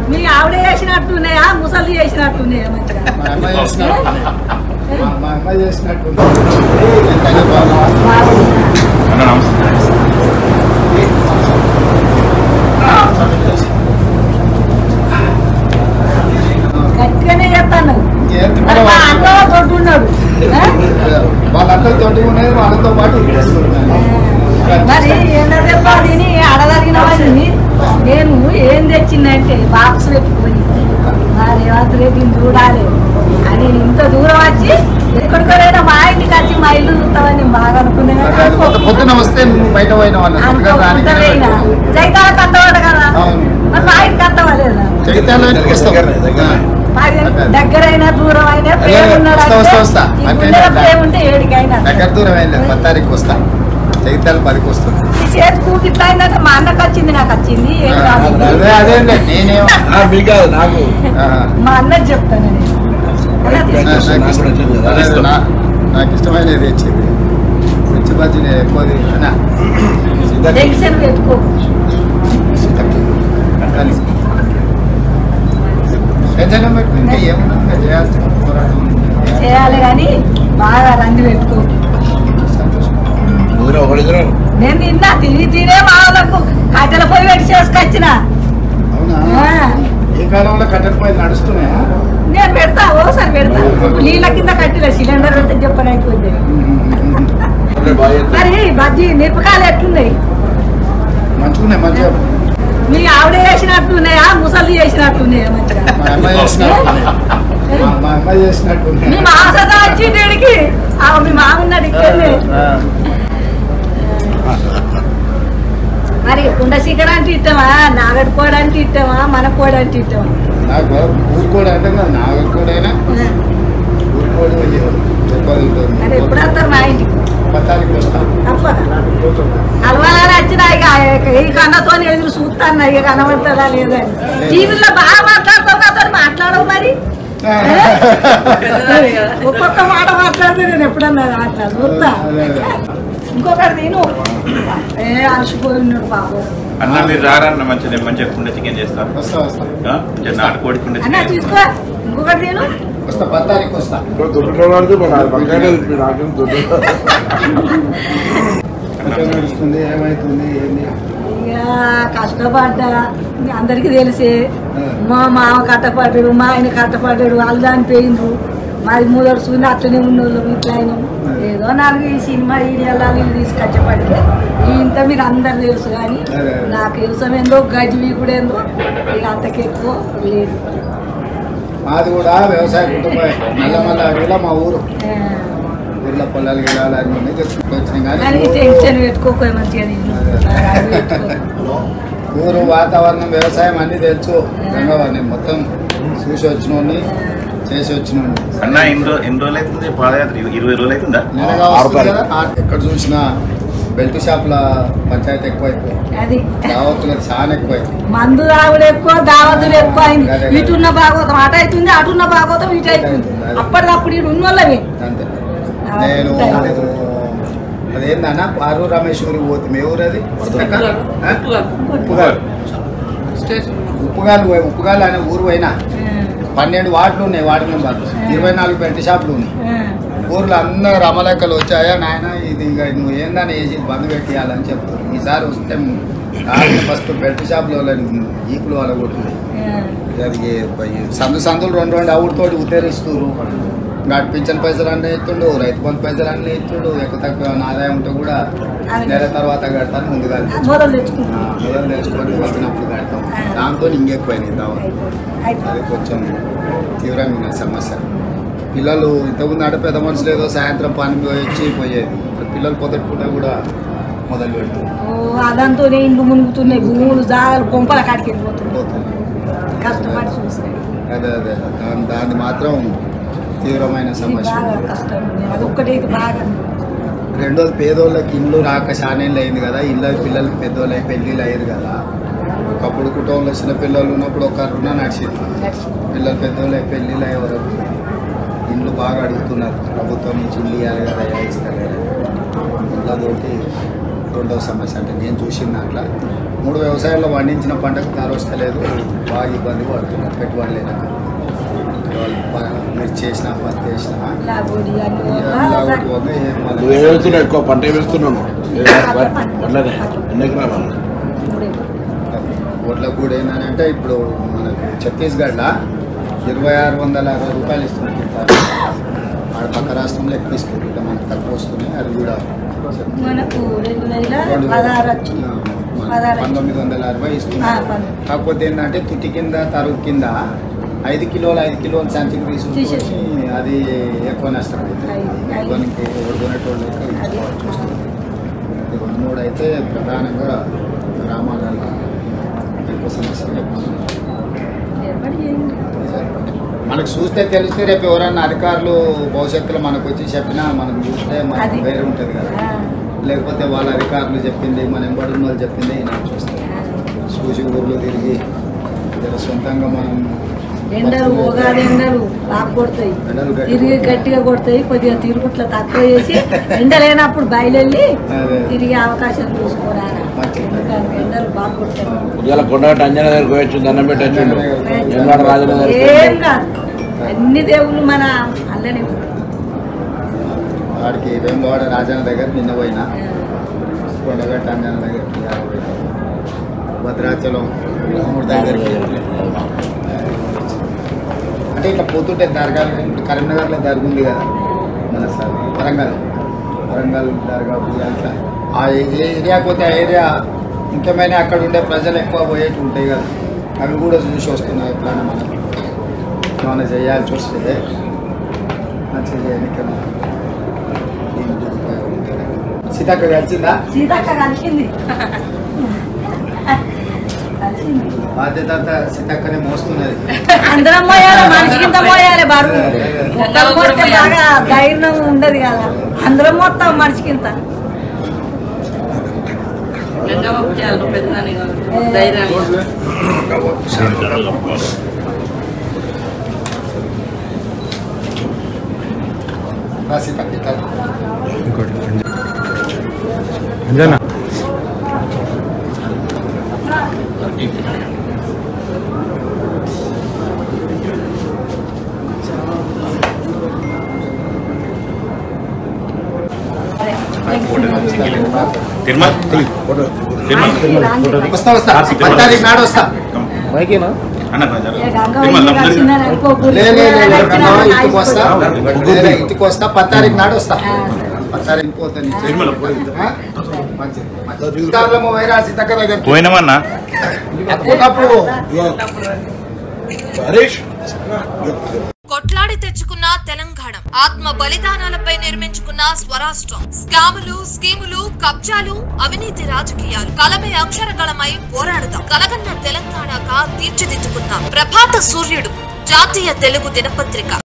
మీ ఆవిడ చేసినట్టున్నాయా ముసలి చేసినట్టున్నాయా మంచిగా మా అమ్మాయి చేసినట్టు మా- మా అమ్మాయి చేసినట్టు ఎంతైనా బాగున్నావా? అన్న నమస్తే గట్టిగానే చెప్తాను ఏం మరి మా తిప్పలు అన్న కొట్టున్నాడు ఆ? వాళ్ళందరూ తోటి ఉన్నది వాళ్ళతో పాటు ఇచ్చేస్తున్నాను మరి ఏంటంటే తిని అడగలిగిన వాడిని నేను ఏం తెచ్చిందంటే బాక్స్ పెట్టుకొని మా రేవంత్ రెడ్డిని చూడాలి అని ఇంత దూరం వచ్చి ఎక్కడికైనా మా ఇంటికి వచ్చి మా ఇల్లు చూస్తామని బాగా అనుకున్నాను పొద్దు- పొద్దున వస్తే నువ్వు బయట పోయిన వాళ్ళు అనుకోకుండా పోయినా జైతాల కట్టవాడు కదా అవును. మరి మా ఇంటికి కట్టవలేదా జగిత్యాల ఇంటికి వస్తావు మాది దగ్గరైనా దూరం అయినా ప్రేమ ఉన్నాడు వస్తా, వస్తా, వస్తా. ఈ అంటే గుండెలో నా- ప్రేమ ఉంటే ఏడికైనా దగ్గర దూరం వెళ్ళలేదు పది తారీఖు వస్తా జగిత్యాల పదికి వస్తుంది ఈ చేతి కూకి ఇట్లా అయిందంటే మా అన్నకు వచ్చింది నాకు వచ్చింది ఏం కాదు. అదే అదే నేనేం మీకు కాదు నాకు ఆ, మా అన్నకి చెప్తాను నేను అలా నా- తీసుకో. నాకు ఇష్టం- అదే నా- నాకు ఇష్టమైనది తెచ్చింది మిర్చి బజ్జీ నేను ఎక్కువ తిన్నా. జంక్షన్ పెట్టుకో కలిసి పెద్దలం పెట్టుకుంటే ఏమన్నా ఇంకా చేయాల్సిన పోరాటం ఉంది. చేయాలి కానీ బాగా రంది పెట్టుకో సంతోషం. ఊరు ఒకరిద్దరు నేను తిన్నా తిని తినే మా వాళ్ళకు కట్టెల పొయ్యి పెట్టి చేసుకొచ్చిన అవునా ఆ. ఈ కాలంలో కట్టెల పోయి నడుస్తున్నాయా నేను పెడతా ఓసారి పెడతా నీళ్ళ కింద కట్టిన సిలిండర్ పెడితే చెప్పని అయిపోయింది బాగా చేస్తారు. మరి బజ్జీ మిరపకాయలు ఎట్లున్నాయి మంచిగున్నాయి మంచిగా మీ ఆవిడ చేసినట్టున్నాయా ముసలి చేసినట్టున్నాయా మంచిగా మా అమ్మాయి చేసినట్టు మా- మా అమ్మాయి చేసినట్టు మీ మామ సదా వచ్చి ఇక్కడికి ఆ, మీ మామ ఉన్నాడు ఇక్కడనే మరి కుండ సీకర్ అంటే ఇష్టమా నాగడి కోడ అంటే ఇష్టమా మన కోడ అంటే ఇష్టమా నాకు ఊరుకోడు అంటే కదా నాగరికోడైనా ఊరుకోడు చెప్పాలి మరి ఎప్పుడు వస్తారు మా ఇంటికి పత్తానికి వస్తాం తప్పక అలవాలని వచ్చినా ఇక ఈ కన్నతో ఎదురు చూస్తాను ఇక కనబడతాడా లేదా టీవీలో బాగా మాట్లాడతావు కదా మాట్లాడవు మరి ఒక్కొక్క మాట మాట్లాడితే నేను ఎప్పుడన్నా మాట్లాడు చూస్తా అదే, అదే. ఇంకొకటి తిను ఏ అలసిపోయినాడు బాబు అన్న మీరు రారన్న మంచిది మంచిగా కుండ చికెన్ చేస్తారు వస్తా వస్తా ఆ? మంచిగా నాటుకోడి కుండ అన్న చికెన్ తీసుకో ఇంకొకటి తిను వస్తా పత్తానికి వస్తా దొడ్డుకోవడానికి మన పక్కనే ఉంది. నాకేం దొడ్డు ఎట్లా నడుస్తుంది ఏమైతుంది ఏంది ఇక కష్టపడ్డా అందరికీ తెలిసే మా మామ కట్టపడ్డాడు మా ఆయన కట్టపడ్డాడు వాళ్ళు చనిపోయిండ్రు మాది మూదడు చూని అట్లనే ఉన్నోళ్ళు ఇట్లా అయినా ఏదో నాలుగు ఈ సినిమా ఈడియాలు వీళ్ళు తీసుకొచ్చేపడికే ఇంత మీరు అందరు తెలుసు కానీ అదే. నాకు వ్యవసాయం ఏందో గజివి కూడా ఏందో ఇక అంతకెక్కువ లేదు మాది కూడా వ్యవసాయ కుటుంబం నల్లమల్ల అడవిలో మా ఊరు ఆ, ఊర్లో పొలాలు గిలాలు అన్ని ఉన్నాయి తెచ్చుకొచ్చినాయి కానీ కానీ టెన్షన్ పెట్టుకోకపోయి మంచిగా నేను అది పెట్టుకో. ఊరు వాతావరణం వ్యవసాయం అన్ని తెలుసు గంగవారిని మొత్తం చూసి వచ్చినోడిని చేసి వచ్చినోడిని అన్న ఎన్ని రోజు ఎన్ని రోజులు అవుతుంది పాదయాత్ర ఇరవై ఇరవై రోజులు అవుతుందా నెలగా ఆరు వస్తుంది తారీఖు. కదా, ఆ- ఎక్కడ చూసినా బెల్ట్ షాప్ల పంచాయతీ ఎక్కువైపోయింది అది దావతులకు చాలా ఎక్కువైపోయింది మందు తాగుడు ఎక్కువ దావతులు ఎక్కువ అయింది అదే, అదే. ఇటున్న భాగవతం అటు అవుతుంది అటున్న భాగవతం ఇటు అవుతుంది అదే. అప్పటికప్పుడు ఇటు ఉన్న వాళ్ళవి అంతే ఆ, నేను ఉంటాయి. అదేందన్నా పారు రామేశ్వరి పోతుంది ఏ ఊరు అది ఆ? ఉప్పుగాలు ఉప్పుగాలు పోయి- ఉప్పుగాలు అనే ఊరు పోయినా పన్నెండు వార్డులు ఉన్నాయి వార్డు మెంబర్లు ఇరవై నాలుగు బెల్ట్ షాపులు ఉన్నాయి ఊర్లో అందరు రమలెక్కలు వచ్చాయా నాయన ఇది ఇంకా నువ్వు ఏందని వేసి బంద్ పెట్టేయాలని చెప్తారు ఈసారి వస్తే ఫస్ట్ బెల్ట్ షాప్లో ఈపులు వాళ్ళ కొడుతుంది అది ఏ- సందు సందులు రెండు రెండు అవుడితోటి ఉద్ధరిస్తున్నారు నాటి పింఛన్ పైసలు అన్నీ ఇస్తుండు రైతు బంధు పైసలు అన్నీ ఇస్తుండు ఎక్కువ తక్కువ ఏమైనా ఆదాయం ఉంటే కూడా నెల తర్వాత కడతాను ముందుగా మొదలు తెచ్చుకుంటాం మొదలు తెచ్చుకొని వచ్చినప్పుడు కడతాం దాంతో ఇంకెక్కువైంది దావా అది కొంచెం తీవ్రమైన సమస్య పిల్లలు ఇంతకుముందు అంటే పెద్ద మనుషులు ఏదో సాయంత్రం పని పోయి వచ్చి పోయేది ఇప్పుడు పిల్లలు పొద్దుట పూట కూడా మొదలు పెడుతుంది అదంతో ఇండ్లు మునుగుతున్నాయి భూములు జాగాలు కొంపల కాడికి వెళ్ళిపోతున్నాయి పోతుంది కష్టపడి చూస్తాయి అదే అదే దాని దాన్ని మాత్రం తీవ్రమైన సమస్య బాగా కష్టం ఉంది. అది ఒక్కటే ఇది బాగా రెండోది పేదోళ్ళకి ఇల్లు రాక చానేళ్ళు అయింది కదా ఇళ్ళ పిల్లలకి పెద్దోళ్ళు అయి పెళ్ళిళ్ళు అయ్యారు కదా ఒకప్పుడు కుటుంబంలో చిన్న పిల్లలు ఉన్నప్పుడు ఒక రుణ నడిచింది నడిచింది. పిల్లలు పెద్దోళ్ళు అయి పెళ్ళిళ్ళు అయ్యే వరకు ఇండ్లు బాగా అడుగుతున్నారు ప్రభుత్వం నుంచి ఇల్లు ఇవ్వాలి కదా ఇస్తలేరు ఇళ్ళతోటి రెండవ సమస్య అంటే నేను చూసిన దాంట్లో మూడు వ్యవసాయాల్లో పండించిన పంటకు ధర వస్తలేదు బాగా ఇబ్బంది పడుతున్నారు పెట్టుబడి లేక వాళ్ళు ప- మిర్చి వేసిన పత్తి వేసిన లాగోడి అన్ని లాగోటి పోక ఏం మళ్ళీ నువ్వు ఏం వేస్తున్నావు ఎక్కువ పంట ఏం వేస్తున్నావు వడ్లనే ఎన్ని ఎకరాలు ఓట్లకు కూడా ఏంటంటే ఇప్పుడు మనకు ఛత్తీస్గఢ్లో ఇరవై ఆరు వందల అరవై రూపాయలు ఇస్తున్నారు క్వింటాల్. ఆడ పక్క రాష్ట్రంలో ఎక్కువ ఇస్తుంది ఇట్లా మనకు తక్కువ వస్తున్నాయి అది కూడా మనకు రెండు నెలల రెండు పదహారు వచ్చింది ఆ, మన పదహారు పంతొమ్మిది వందల అరవై ఆ, ఇస్తున్నారు పన్ను. కాకపోతే ఏంటంటే తుటి కింద తరుగు కింద ఐదు కిలోలు ఐదు కిలోలు సంచికి తీసుకొని తీసేసి. అది ఎక్కువ నష్టం ఐదు, ఐదు. ఎక్కువనికి కొనుక్కునేటోళ్ళు ఎక్కువ అది. తీసుకోవాల్సి వస్తుంది. ఈ రెండు మూడు అయితే ప్రధానంగా గ్రామాలలో ఎక్కువ సమస్యలు ఎక్కువ ఏర్పాటు చేయండి మనకు చూస్తే తెలిస్తే రేపు ఎవరన్నా అధికారులు భవిష్యత్తులో మనకు వచ్చి చెప్పినా మనకు చూస్తే మనకు అది. వేరే ఉంటుంది కదా ఆ, లేకపోతే వాళ్ళ అధికారులు చెప్పింది మన ఎంబడి వాళ్ళు చెప్పింది నాకు చూస్తాం ఆ. సూచి ఊర్లో తిరిగి జర సొంతంగా మనం ఎండలు ఓగాది ఎండలు బాగా కొడతాయి ఎండలు గట్టిగా తిరిగి కొడతాయి. గట్టిగా కొడతాయి కొద్దిగా తిరుగుట్ల తక్కువ చేసి ఎండ లేనప్పుడు బయలుదేరి అదే. తిరిగే అవకాశం చూసుకోరా మంచిది. ఎందుకంటే ఎండలు బాగా కొడతాయి ఉదయాల కొండగట్టు అంజనా దగ్గరికి పోయొచ్చు దండం పెట్టచ్చు ఎంగాడ రాజన ఏం కాదు అన్ని దేవుళ్ళు మన అల్లనే ఉంటాయి. వాడికి వేములవాడ రాజన్న దగ్గర నిన్న పోయినా కొండగట్ట అంజన దగ్గర భద్రాచలం రాముడి దగ్గరికి అంటే ఇట్లా పోతుంటే దర్గాలు ఇప్పుడు కరీంనగర్లో దర్గా ఉంది కదా మన సార్ వరంగల్ వరంగల్ దర్గా పూజ అట్లా ఆ ఏ ఏరియాకి పోతే ఆ ఏరియా ముఖ్యమైన అక్కడ ఉండే ప్రజలు ఎక్కువ పోయేట్టు ఉంటాయి కదా అవి కూడా చూసి వస్తున్నాయి ఎప్పుడైనా మనం ఏమైనా చేయాల్సి వస్తే మంచిగా చేయడానికి దీని దురుపయోగం ఉంటుంది. సీతక్క కలిసిందా సీతక్క కలిసింది కలిసింది బాధ్యత అంతా సీతక్కనే మోస్తున్నది అందరం మోయాలి మనిషికింత మోయాలి బరువు ఒక్కరు మోస్తే బాగా ధైర్యం ఉండదు కదా అందరం మొత్తం మనిషికింత ధైర్యాన్ని రా సీతక్క ఇట్లా రా. తిరుమల తిరుమల వస్తా వస్తా పది తారీఖు నాడు వస్తా అన్న రాజా ఏ గంగ తిరుమల వచ్చి కలిసిందని అనుకోకూడదు. లే, లే, లే, లే, వచ్చిన కన్నా వాళ్ళు ఇంటికి వస్తా ఆగిపోతారు. లే, లే, ఇంటికి వస్తా పది తారీఖు నాడు వస్తా ఆ, సరే. పది తారీఖు పోతాను తిరుమల ఆ? మంచిది మంచిది. ఇస్తార్లమ్మ వైరా సీతక్క దగ్గర పోయినామన్నా అప్పుడు హరీష్ కొట్లాడి తెచ్చుకున్న తెలంగాణ ఆత్మ బలిదానాలపై నిర్మించుకున్న స్వరాష్ట్రం స్కాములు స్కీములు కబ్జాలు అవినీతి రాజకీయాలు కలమే అక్షరకళమై పోరాడుదాం కలగన్న తెలంగాణగా తీర్చిదిద్దుకుందాం ప్రభాత సూర్యుడు జాతీయ తెలుగు దినపత్రిక